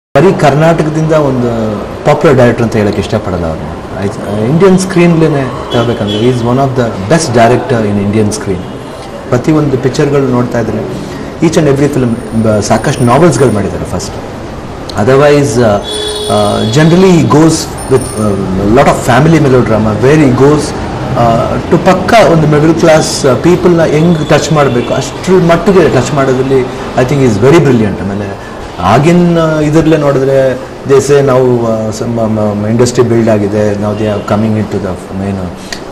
ಬರೀ ಕರ್ನಾಟಕದಿಂದ ಒಂದು ಪಾಪ್ಯುಲರ್ ಡೈರೆಕ್ಟರ್ ಅಂತ ಹೇಳಕ್ಕೆ ಇಷ್ಟಪಡಲ್ಲ ಅವ್ರನ್ನ ಇಂಡಿಯನ್ ಸ್ಕ್ರೀನ್ಲೇನೆ ಹೇಳ್ಬೇಕಂದ್ರೆ is one of the best director in Indian screen ಪ್ರತಿಯೊಂದು ಪಿಕ್ಚರ್ಗಳು ನೋಡ್ತಾ ಇದ್ರೆ ಈಚ್ ಆ್ಯಂಡ್ ಎವ್ರಿ ಫಿಲ್ಮ್ ಸಾಕಷ್ಟು ನಾವೆಲ್ಸ್ಗಳು ಮಾಡಿದ್ದಾರೆ first otherwise generally he goes with lot of family melodrama where he goes to ಪಕ್ಕ ಒಂದು ಮಿಡಲ್ ಕ್ಲಾಸ್ ಪೀಪಲ್ನ ಹೆಂಗೆ ಟಚ್ ಮಾಡಬೇಕು ಅಷ್ಟರ ಮಟ್ಟಿಗೆ ಟಚ್ ಮಾಡೋದ್ರಲ್ಲಿ I think is very brilliant ಆಮೇಲೆ ಆಗಿನ ಇದರಲ್ಲೇ ನೋಡಿದ್ರೆ ದೇಸೆ ನಾವು ಇಂಡಸ್ಟ್ರಿ ಬಿಲ್ಡ್ ಆಗಿದೆ ನಾವು they are coming in to the main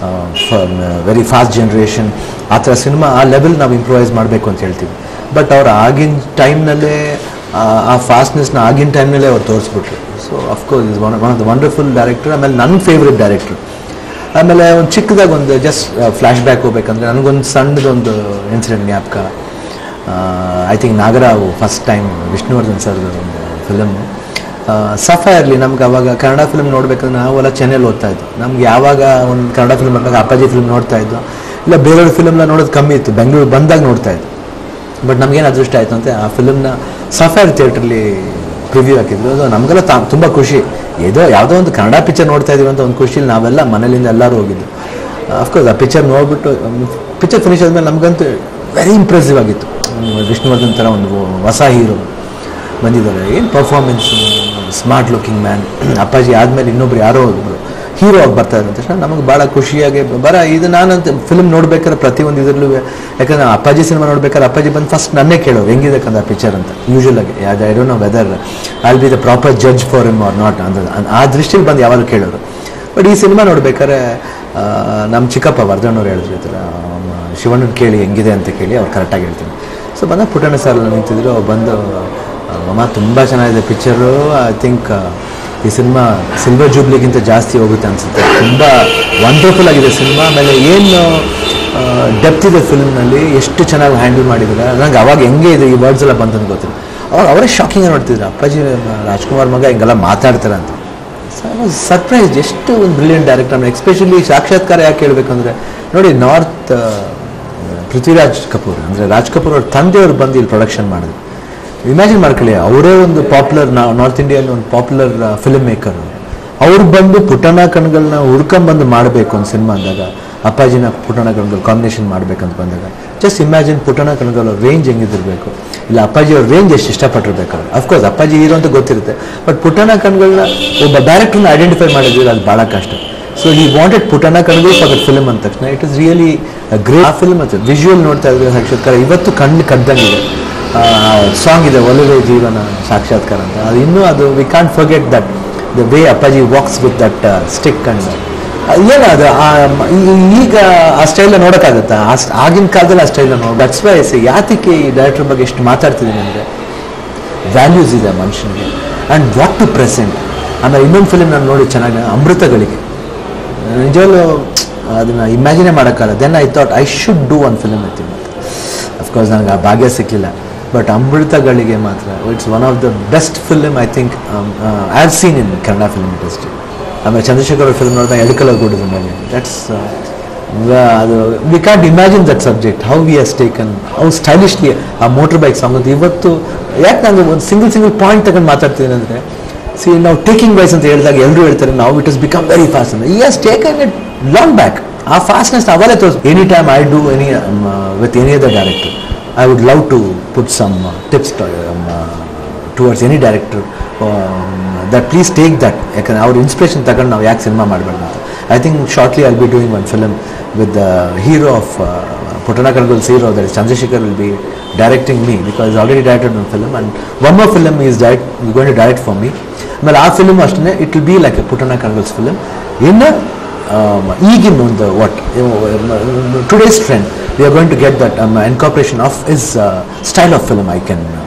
very fast generation ಆ ಥರ ಸಿನಿಮಾ ಆ ಲೆವೆಲ್ ನಾವು ಇಂಪ್ರೂವೈಸ್ ಮಾಡಬೇಕು ಅಂತ ಹೇಳ್ತೀವಿ ಬಟ್ ಅವ್ರು ಆಗಿನ ಟೈಮ್ನಲ್ಲೇ ಆ ಫಾಸ್ಟ್ನೆಸ್ನ ಆಗಿನ ಟೈಮ್ನಲ್ಲೇ ಅವ್ರು ತೋರಿಸ್ಬಿಟ್ರು so of course is one one of the wonderful director ಆಮೇಲೆ ನನ್ನ ಫೇವ್ರೆಟ್ ಡೈರೆಕ್ಟರ್ ಆಮೇಲೆ ಒಂದು ಚಿಕ್ಕದಾಗಿ ಒಂದು ಜಸ್ಟ್ ಫ್ಲ್ಯಾಶ್ ಬ್ಯಾಕ್ ಹೋಗ್ಬೇಕಂದ್ರೆ ನನಗೊಂದು ಸಣ್ಣದೊಂದು ಇನ್ಸಿಡೆಂಟ್ ಜ್ಞಾಪಕ I think Nagarao first time Vishnuvardhan sir ಒಂದು ಫಿಲಮ್ ಸಫೈರ್ಲಿ ನಮ್ಗೆ ಅವಾಗ ಕನ್ನಡ ಫಿಲ್ಮ್ ನೋಡ್ಬೇಕಂದ್ರೆ ನಾವೆಲ್ಲ ಚೆನ್ನೈಲಿ ಓದ್ತಾ ಇದ್ವು ನಮ್ಗೆ ಯಾವಾಗ ಒಂದು ಕನ್ನಡ ಫಿಲ್ಮ್ ಬಂದಾಗ ಅಪ್ಪಾಜಿ ಫಿಲ್ಮ್ ನೋಡ್ತಾ ಇದ್ದು ಇಲ್ಲ ಬೇರೆಯವ್ರ ಫಿಲ್ಮ್ನ ನೋಡೋದು ಕಮ್ಮಿ ಇತ್ತು ಬೆಂಗಳೂರು ಬಂದಾಗ ನೋಡ್ತಾ ಇದ್ದು ಬಟ್ ನಮಗೇನು ಅದೃಷ್ಟ ಆಯಿತು ಅಂತ ಆ ಫಿಲ್ಮ್ನ ಸಫೈರ್ ಥಿಯೇಟ್ರಲ್ಲಿ ಪ್ರಿವ್ಯೂ ಹಾಕಿದ್ರು ಅದು ನಮಗೆಲ್ಲ ತಾ ತುಂಬ ಖುಷಿ ಏದೋ ಯಾವುದೋ ಒಂದು ಕನ್ನಡ ಪಿಕ್ಚರ್ ನೋಡ್ತಾ ಇದೀವಿ ಅಂತ ಒಂದು ಖುಷಿಲಿ ನಾವೆಲ್ಲ ಮನೇಲಿಂದ ಎಲ್ಲರೂ ಹೋಗಿದ್ದು ಅಫ್ಕೋರ್ಸ್ ಆ ಪಿಕ್ಚರ್ ನೋಡ್ಬಿಟ್ಟು ಪಿಕ್ಚರ್ ಫಿನಿಶ್ ಆದಮೇಲೆ ನಮಗಂತೂ ವೆರಿ ಇಂಪ್ರೆಸಿವ್ ಆಗಿತ್ತು ಒಂದು ವಿಷ್ಣುವರ್ಧನ್ ಥರ ಒಂದು ಹೊಸ ಹೀರೋ ಬಂದಿದ್ದಾರೆ ಏನು ಪರ್ಫಾರ್ಮೆನ್ಸು ಸ್ಮಾರ್ಟ್ ಲುಕಿಂಗ್ ಮ್ಯಾನ್ ಅಪ್ಪಾಜಿ ಆದಮೇಲೆ ಇನ್ನೊಬ್ರು ಯಾರೋ ಒಬ್ರು ಹೀರೋ ಆಗಿ ಬರ್ತಾ ಇರೋ ತಕ್ಷಣ ನಮಗೆ ಭಾಳ ಖುಷಿಯಾಗಿ ಬರ ಇದು ನಾನಂತ ಫಿಲ್ಮ್ ನೋಡ್ಬೇಕಾದ್ರೆ ಪ್ರತಿಯೊಂದು ಇದರಲ್ಲೂ ಯಾಕಂದ್ರೆ ಅಪ್ಪಾಜಿ ಸಿನಿಮಾ ನೋಡ್ಬೇಕಾದ್ರೆ ಅಪ್ಪಾಜಿ ಬಂದು ಫಸ್ಟ್ ನನ್ನೇ ಕೇಳೋರು ಹೆಂಗಿದೆ ಕಂದ ಪಿಕ್ಚರ್ ಅಂತ ಯೂಶಲ್ ಆಗಿ ಯಾವ್ದು I don't know whether I'll be the proper judge for him or not ಅಂತ ಆ ದೃಷ್ಟಿಲಿ ಬಂದು ಯಾವಾಗ ಕೇಳೋರು ಬಟ್ ಈ ಸಿನಿಮಾ ನೋಡ್ಬೇಕಾದ್ರೆ ನಮ್ಮ ಚಿಕ್ಕಪ್ಪ ವರ್ಧಣ್ಣವ್ರು ಹೇಳಿದ್ರು ಈ ಥರ ಶಿವಣ್ಣನ ಕೇಳಿ ಹೆಂಗಿದೆ ಅಂತ ಕೇಳಿ ಅವ್ರು ಕರೆಕ್ಟಾಗಿ ಹೇಳ್ತೀನಿ ಸೊ ಬಂದ ಪುಟ್ಟಣ್ಣ ಸರ್ ನಿಂತಿದ್ರು ಅವ್ರು ಬಂದು ಅಮ್ಮ ತುಂಬ ಚೆನ್ನಾಗಿದೆ ಪಿಕ್ಚರು ಐ ಥಿಂಕ್ ಈ ಸಿನಿಮಾ ಸಿಲ್ವರ್ ಜೂಬ್ಲಿಗಿಂತ ಜಾಸ್ತಿ ಹೋಗುತ್ತೆ ಅನಿಸುತ್ತೆ ತುಂಬ ವಂಡರ್ಫುಲ್ ಆಗಿದೆ ಸಿನಿಮಾ ಆಮೇಲೆ ಏನು ಡೆಪ್ತ್ ಇದೆ ಫಿಲ್ಮ್ನಲ್ಲಿ ಎಷ್ಟು ಚೆನ್ನಾಗಿ ಹ್ಯಾಂಡಲ್ ಮಾಡಿದ್ದಾರೆ ನಂಗೆ ಅವಾಗ ಹೆಂಗೆ ಇದೆ ಈ ವರ್ಡ್ಸ್ ಎಲ್ಲ ಬಂತಂತ ಗೊತ್ತಿಲ್ಲ ಅವಾಗ ಅವರೇ ಶಾಕಿಂಗ್ ನೋಡ್ತಿದ್ರು ಅಪ್ಪಾಜಿ ರಾಜ್ಕುಮಾರ್ ಮಗ ಹಿಂಗೆಲ್ಲ ಮಾತಾಡ್ತಾರೆ ಅಂತ ಸರ್ಪ್ರೈಸ್ ಎಷ್ಟು ಒಂದು ಬ್ರಿಲಿಯಂಟ್ ಡೈರೆಕ್ಟರ್ ಎಸ್ಪೆಷಲಿ ಸಾಕ್ಷಾತ್ಕಾರ ಯಾಕೆ ಹೇಳ್ಬೇಕಂದ್ರೆ ನೋಡಿ ನಾರ್ತ್ ಪೃಥ್ವಿರಾಜ್ ಕಪೂರ್ ಅಂದರೆ ರಾಜ್ ಕಪೂರ್ ಅವ್ರ ತಂದೆಯವರು ಬಂದು ಇಲ್ಲಿ ಪ್ರೊಡಕ್ಷನ್ ಮಾಡಿದ್ರು ಇಮ್ಯಾಜಿನ್ ಮಾಡ್ಕೊಳ್ಳಿ ಅವರೇ ಒಂದು ಪಾಪ್ಯುಲರ್ ನಾರ್ತ್ ಇಂಡಿಯಲ್ಲಿ ಒಂದು ಪಾಪ್ಯುಲರ್ ಫಿಲ್ಮ್ ಮೇಕರ್ ಅವ್ರು ಬಂದು ಪುಟ್ಟಣ ಕಣ್ಗಳನ್ನ ಹುಡ್ಕೊಂಬಂದು ಮಾಡಬೇಕು ಒಂದು ಸಿನಿಮಾ ಅಂದಾಗ ಅಪ್ಪಾಜಿನ ಪುಟ್ಟಣ ಕಣ್ಗಳು ಕಾಂಬಿನೇಷನ್ ಮಾಡ್ಬೇಕಂತ ಬಂದಾಗ just imagine Puttanna Kanagal range ಹೆಂಗಿದಿರಬೇಕು ಇಲ್ಲ ಅಪ್ಪಾಜಿ ಅವ್ರ ರೇಂಜ್ ಎಷ್ಟು ಇಷ್ಟಪಟ್ಟಿರ್ಬೇಕು ಅವ್ರು ಅಫ್ಕೋರ್ಸ್ ಅಪ್ಪಾಜಿ ಹೀರೋ ಅಂತ ಗೊತ್ತಿರುತ್ತೆ ಬಟ್ ಪುಟ್ಟಣ ಕಣ್ಗಳನ್ನ ಒಬ್ಬ ಡೈರೆಕ್ಟರ್ನ ಐಡೆಂಟಿಫೈ ಮಾಡಿದ್ರೆ ಅದು ಭಾಳ ಕಷ್ಟ so he wanted Puttanna Kanagal for that film ಅಂದ ತಕ್ಷಣ ಇಟ್ ಇಸ್ ರಿಯಲಿ ಗ್ರೇಟ್ ಆ ಫಿಲ್ಮ್ ಅಂತ ವಿಜುವಲ್ ನೋಡ್ತಾ ಇದ್ರೆ ಸಾಕ್ಷಾತ್ಕಾರ ಇವತ್ತು ಕಣ್ಣು ಕದ್ದಂಗಿದೆ ಸಾಂಗ್ ಇದೆ ಒಲವೇ ಜೀವನ ಸಾಕ್ಷಾತ್ಕಾರ ಅಂತ ಅದು ಇನ್ನೂ ಅದು we can't forget that the way Appaji walks with that stick and ಏನು ಅದು ಈಗ ಆ ಸ್ಟೈಲ್ ನೋಡೋಕ್ಕಾಗುತ್ತಾ ಆ ಆಗಿನ ಕಾಲದಲ್ಲಿ ಆ ಸ್ಟೈಲ್ ನೋಡಿ ದಟ್ಸ್ ವೈ ಯಾತಕ್ಕೆ ಈ ಡೈರೆಕ್ಟರ್ ಬಗ್ಗೆ ಎಷ್ಟು ಮಾತಾಡ್ತಿದ್ದೀನಿ ಅಂದರೆ ವ್ಯಾಲ್ಯೂಸ್ ಇದೆ ಮನುಷ್ಯನಿಗೆ ಆ್ಯಂಡ್ ವಾಟ್ ಟು ಪ್ರೆಸೆಂಟ್ ಆಮೇಲೆ ಇನ್ನೊಂದು ಫಿಲ್ಮ್ ನಾನು ನೋಡಿ ಚೆನ್ನಾಗಿ ಅಮೃತಗಳಿಗೆ ನಿಜವಲ್ಲೂ ಅದನ್ನು ಇಮ್ಯಾಜಿನೇ ಮಾಡೋಕ್ಕಲ್ಲ then I thought I should do one film ಐತಿ ಮತ್ತು ಅಫ್ಕೋರ್ಸ್ ನನಗೆ ಆ ಭಾಗ್ಯ ಸಿಕ್ಕಿಲ್ಲ ಬಟ್ ಅಮೃತಗಳಿಗೆ ಮಾತ್ರ it's one of the best film I think I have seen in Kannada film industry ಆಮೇಲೆ ಚಂದ್ರಶೇಖರ್ ಫಿಲ್ಮ್ ನೋಡಿದಾಗ ಎಡಕಲ ಗೂಡದ ಮೇಲೆ ದಟ್ಸ್ ಅದು we can't imagine that subject how we has taken how stylishly ಆ ಮೋಟರ್ ಬೈಕ್ ಸಾಂಗ್ ಅಂತ ಇವತ್ತು ಯಾಕೆ ನಾನು ಒಂದು ಸಿಂಗಲ್ ಸಿಂಗಲ್ ಪಾಯಿಂಟ್ ತಗೊಂಡು ಮಾತಾಡ್ತೀನಿ ಅಂದರೆ ಸಿ ನಾವು ಟೇಕಿಂಗ್ ವೈಸ್ ಅಂತ ಹೇಳಿದಾಗ ಎಲ್ಲರೂ ಹೇಳ್ತಾರೆ ನಾವು it is become very fast ಅಂತ he has taken it long back ಆ ಫಾಸ್ಟ್ನೆಸ್ ಅವಲೇ ತೋರಿಸ್ any time I do any with any other director I would love to put some tips towards any director that please take that ಯಾಕಂದ್ರೆ ಅವ್ರ inspiration ತಗೊಂಡು ನಾವು ಯಾಕೆ cinema ಮಾಡಬಾರ್ದು ಅಂತ I think shortly I'll be doing one film with the hero of Puttanna Kanagal's hero that Chandrashekhar will be directing me because already directed one film and one more film is direct going to direct for me ಆಮೇಲೆ ಆ film ಅಷ್ಟೇ it will be like a Puttanna Kanagal's film ಇನ್ನು ಈಗಿನ ಒಂದು what today's trend we are going to get that incorporation of is style of film I can